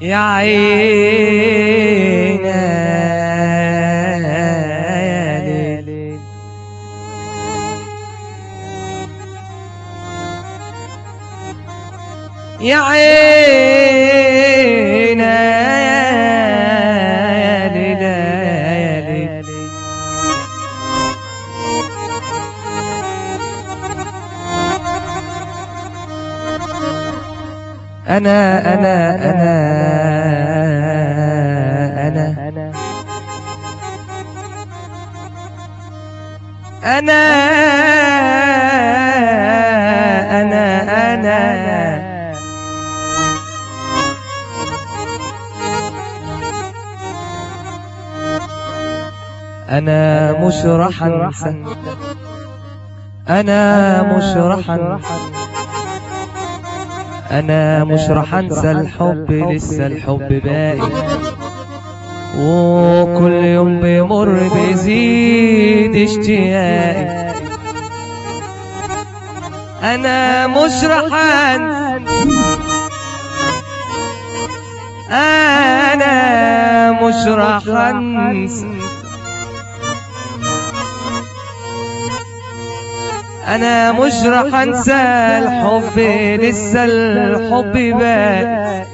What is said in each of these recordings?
يا عيني يا ليل يا عيني يا ليل يا ليل أنا أنا أنا أنا أنا أنا أنا أنا مش راح أنسى أنا مش راح أنسى انا مش راح انسى الحب لسه الحب باقي وكل يوم بيمر بيزيد اشتياقي انا مش راح انسى انا مش راح انسى انا مش راح انسى الحب لسه الحب باقي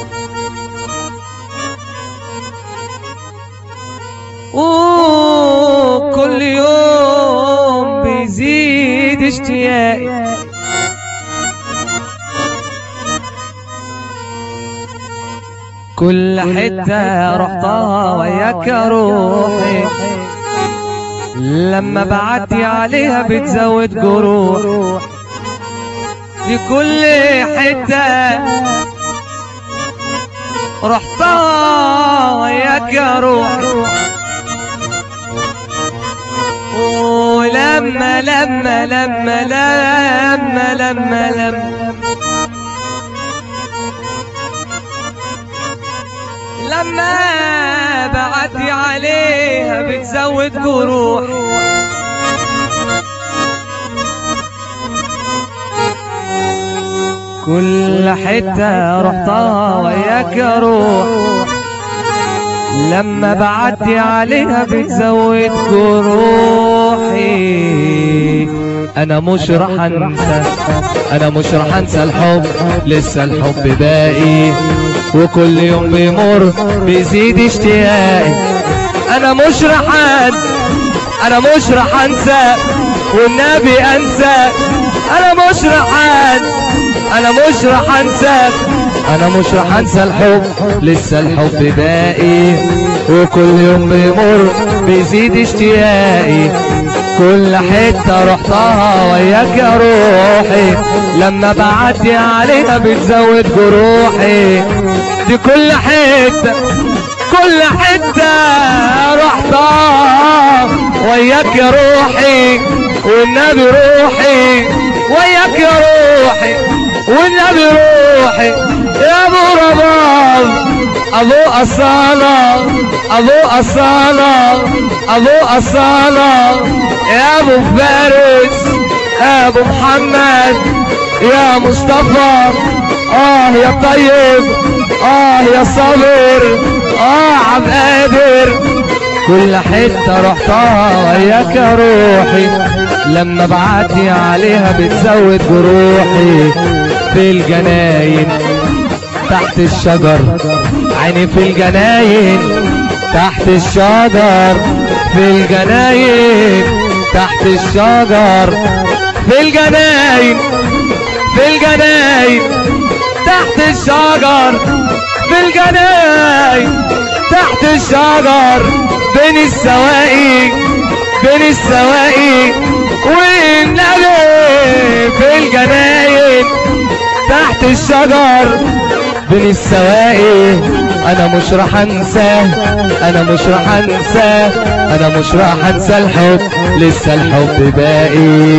وكل يوم بيزيد اشتياقي كل حتة رحتها وياك يا روحي لما بعدي عليها بتزود جروح في كل حتة رحتها وياك يا روح ولما لما لما لما لما لما لما بعدي عليها بتزود جروح كل حتة رحتها وياك يا روح لما بعدي عليها بتزود جروحي انا مش راح انسى انا مش راح انسى الحب لسه الحب باقي وكل يوم بيمر بيزيد اشتياقي انا مش راح انسى انا مش راح انسى والنبي انسى انا مش راح انسى انا مش راح انسى انا مش راح انسى الحب لسه الحب باقي وكل يوم بيمر بيزيد اشتياقي كل حتة رحتها وياك يا روحي لما بعدي عليها بتزود جروحي دي كل حتة كل حتة رحتها وياك يا روحي والنبي روحي وياك يا روحي والنبي روحي يا ابو رباب ابو اصالة ابو اصالة ابو اصالة يا ابو فارس يا ابو محمد يا مصطفى اه يا طيب اه يا صابر اه عبد قادر كل حتة رحتها وياك يا روحي لما بعدي عليها بتزود جروحي في الجناين تحت الشجر عيني في الجناين تحت الشجر في الجناين تحت الشجر في الجناين في الجناين تحت الشجر في الجناين تحت الشجر بين السواقي بين السواقي والنبي في الجناين تحت الشجر بين السواقي انا مش راح انساه انا مش راح انساه انا مش راح انسى الحب لسه الحب باقي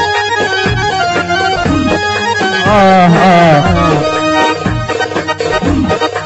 آه آه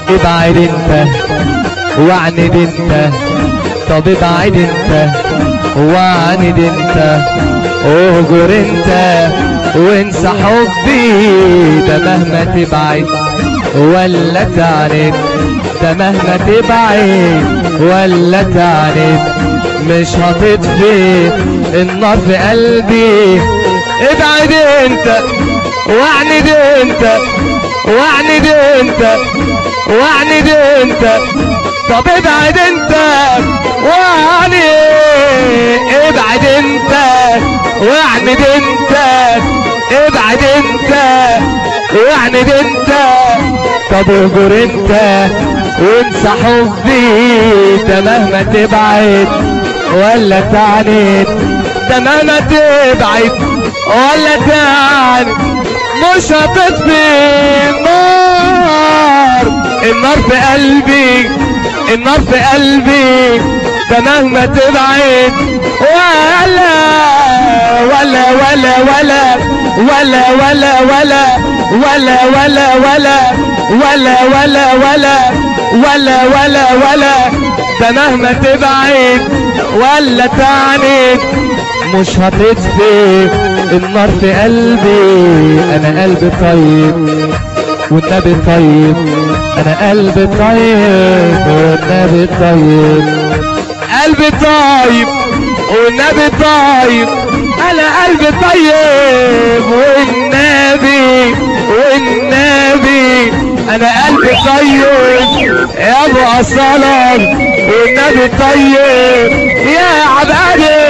ابعد انت واعند انت طب ابعد انت واعند انت اهجر انت وانسى حبي ده مهما تبعد ولا تعند ده مهما تبعد ولا تعند مش هتطفي النار في قلبي ابعد انت واعند انت واعند انت واعند انت طب ابعد انت واعند ابعد انت واعند انت ابعد انت واعند انت طب اهجر انت وانسى حبي ده مهما تبعد ولا تعند ده مهما تبعد ولا تعند مش هتطفي النار النار في قلبي النار في قلبي ده مهما تبعد ولا ولا ولا ولا ولا ولا ولا ولا ولا ولا ولا ولا ولا ولا ولا ولا ده مهما تبعد ولا تعند مش هتطفي النار في قلبي انا قلبي طيب والنبي طيب انا قلبي طيب والنبي طيب قلبي طيب والنبي طيب انا قلبي طيب والنبي والنبي انا قلبي طيب يا ابو اصالك والنبي طيب يا عبادي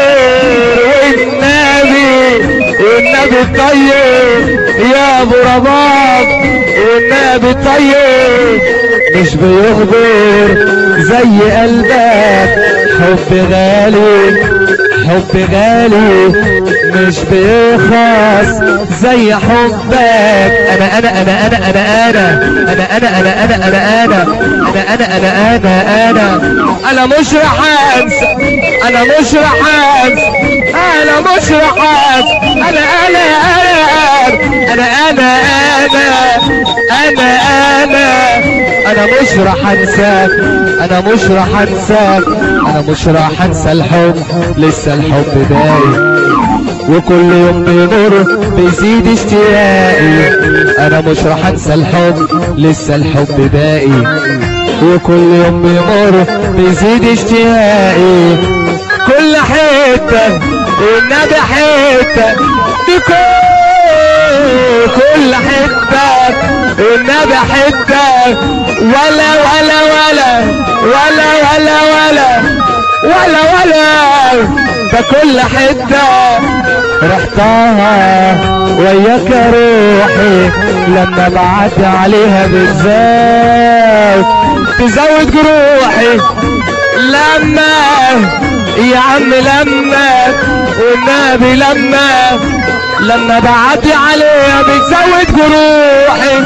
والنبي والنبي طيب يا ابو رباط والنبي طيب مش بيغدر زي قلبك حب غالي حب غالي مش بيخلص زي حبك انا انا انا انا انا انا انا انا انا انا انا انا انا انا انا انا انا مش راح انسى انا مش راح انسى انا مش راح انسى انا انا انا انا انا انا انا انا انا مش راح انساك انا مش راح انساك انا مش راح انسى الحب لسه الحب دايم وكل يوم بيمر بيزيد اشتياقي انا مش راح انسى الحب لسه الحب باقي وكل يوم بيمر بيزيد اشتياقي كل حتة والنبي حتة في كل كل حتة والنبي حتة ولا ولا ولا ولا ولا ولا ولا ولا ده كل حتة رحتها وياك يا روحي لما بعدي عليها بالذات تزود جروحي لما يا عم لما والنبي لما لما بعدي عليها بتزود جروحي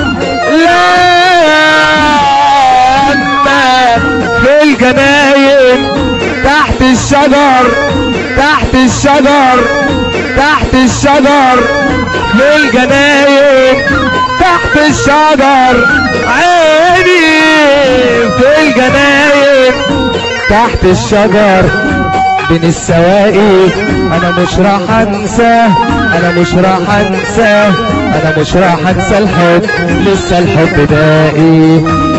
لما في الجناين تحت الشجر تحت الشجر تحت الشجر في الجناين تحت الشجر عيني في الجناين تحت الشجر بين السواقي انا مش راح انسى انا مش راح انسى انا مش راح انسى الحب لسه الحب باقي